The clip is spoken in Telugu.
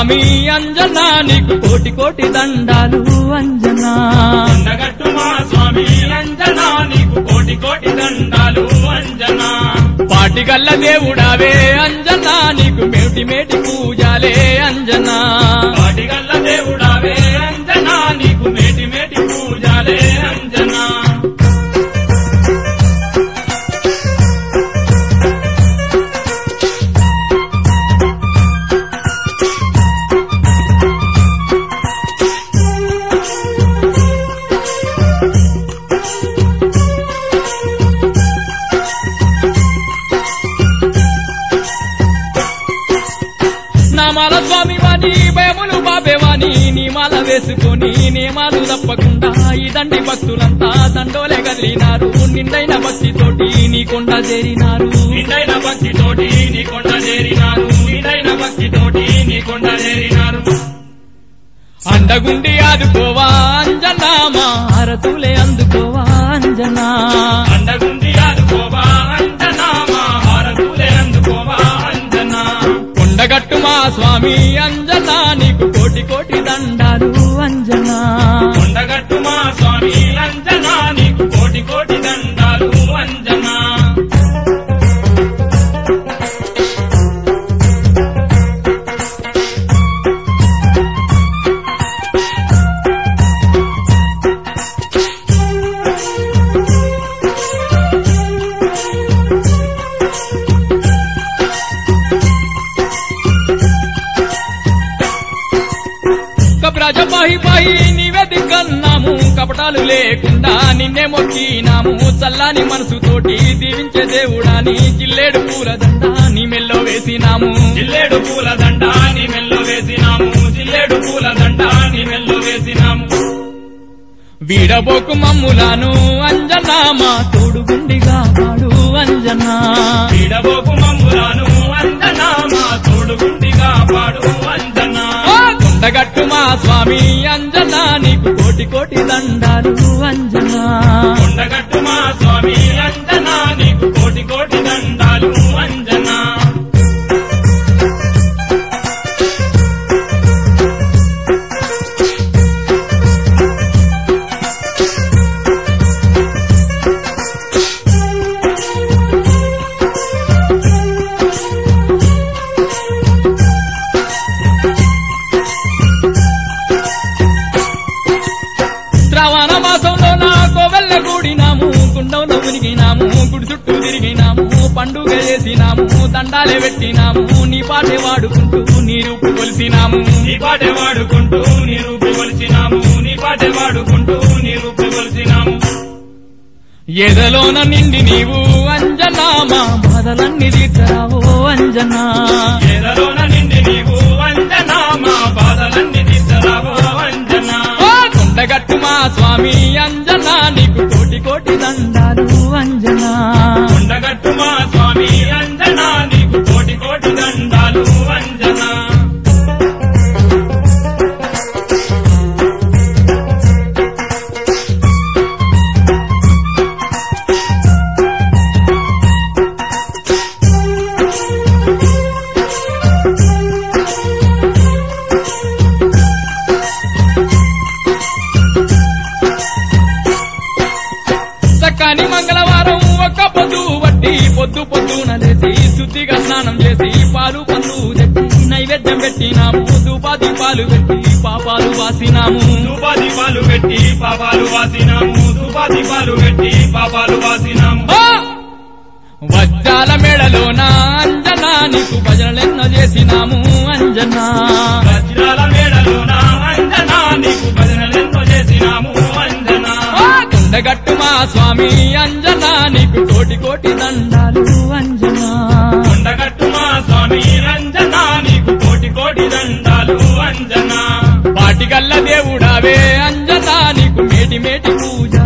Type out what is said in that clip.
స్వామి అంజనా నీకు కోటి కోటి దండాలు అంజనా కొండగట్టు మా స్వామి అంజనా నీకు కోటి కోటి దండాలు అంజనా పాటిగల్ల దేవుడావే అంజనా నీకు మేటి మేటి పూజాలే అంజనా వాటిగల్ల దేవుడావే అంజనా నీకు మేటి మేటి పూజాలే అంజనా నామాల స్వామి వాణి భయములు బాబేవాని నియమాల వేసుకొని నియమాలు తప్పకుండా ఈ దండి భక్తులంతా దండోలే కదిలినారు నిండైన భక్తితోటి నీ కొండ చేరినారు నిండైన భక్తితోటి నీ కొండ చేరినారు నిండైన భక్తితోటి నీ కొండ చేరినారు అండగుండి ఆదుకోవా అంజనా మా హారతులే అందుకోవా అంజనా అండగుండి ఆదుకోవా అంజనా మా హారతులే అందుకోవా అంజనా కొండగట్టు మా స్వామి అంజనా నీకు కోటి కోటి దండాలు అంజనా కొండగట్టు మా స్వామి అంజనా నీకు కోటి కోటి దండాలు అంజనా కబ్రాజ పాహి పాహి నీవే దిగ్గన్నాము కపటాలు లేకుండా నిన్నే మొక్కినాము చల్లాని మనసుతోటి దీవించే దేవుడా నీ జిల్లేడు పూలదండ నీ మెల్లో వేసినాము జిల్లేడు పూల దండ నీ మెల్లో వేసినాము జిల్లేడు పూల దండ నీ మెల్లో వేసినాము వీడబోకు మమ్ములాను అంజనా మా తోడుగుండిగా వాడు అంజనా వీడబోకు మమ్ములాను అంజనా మా తోడుగుండిగా పాడు అంజనా ఆ కొండగట్టు మా స్వామి అంజనా నీకు కోటి కోటి దండాలు అంజనా కొండగట్టు మా స్వామి అంజనా నీకు కోటి కోటి దండాలు అంజనా శ్రావణ మాసంలో నా కోవెల్ల కూడినాము గుండంలో మునిగినాము గుడి చుట్టూ తిరిగినాము పండుగ చేసినాము దండాలే పెట్టినాము నీ పాటే వాడుకుంటూ నీ రూపు కొలిసినాము నీ పాటే వాడుకుంటూ నీ రూపి కొలిచినాము నీ పాటే వాడుకుంటూ నీ రూపి కొలిచినాము ఎదలోన నిండి నీవు అంజనా మా బాధలన్నీ తీర్చరావో అంజనా ఎదలోన నిండి నీవు అంజనా మా బాధలన్నీ తీర్చరావో అంజనా ఆ కొండగట్టు మా స్వామి అంజనా నీకు కోటి కోటి దండాలు అంజనా కొండగట్టు మా స్వామి అంజనా నీకు కోటి కోటి దండాలు అంజనా చక్కని మంగళవారం ఒక్క పొద్దు వట్టి పొద్దు పొద్దున లేచి శుద్ధిగా స్నానం చేసి పాలు పండ్లు తెచ్చి నైవేద్యం పెట్టినాము ధూపాది పాలు పెట్టి పాపాలు వాసినాము ధూపాది పాలు పెట్టి పాపాలు వాసినాము ధూపాది పాలు పెట్టి పాపాలు వాసినాము ఆ! వజ్రాల మెడలోన అంజనా నీకు భజనలెన్నో చేసినాము అంజనా వజ్రాల మేడలోన అంజనా నీకు భజనలెన్నో చేసినాము అంజనా ఆ! కొండగట్టు మా స్వామి అంజనా నీకు కోటి కోటి దండాలు అంజనా కొండగట్టు మా స్వామి అంజనా నీకు కోటి కోటి దండాలు అంజనా పాటిగల్ల దేవుడావే అంజనా నీకు మేటి మేటి పూజ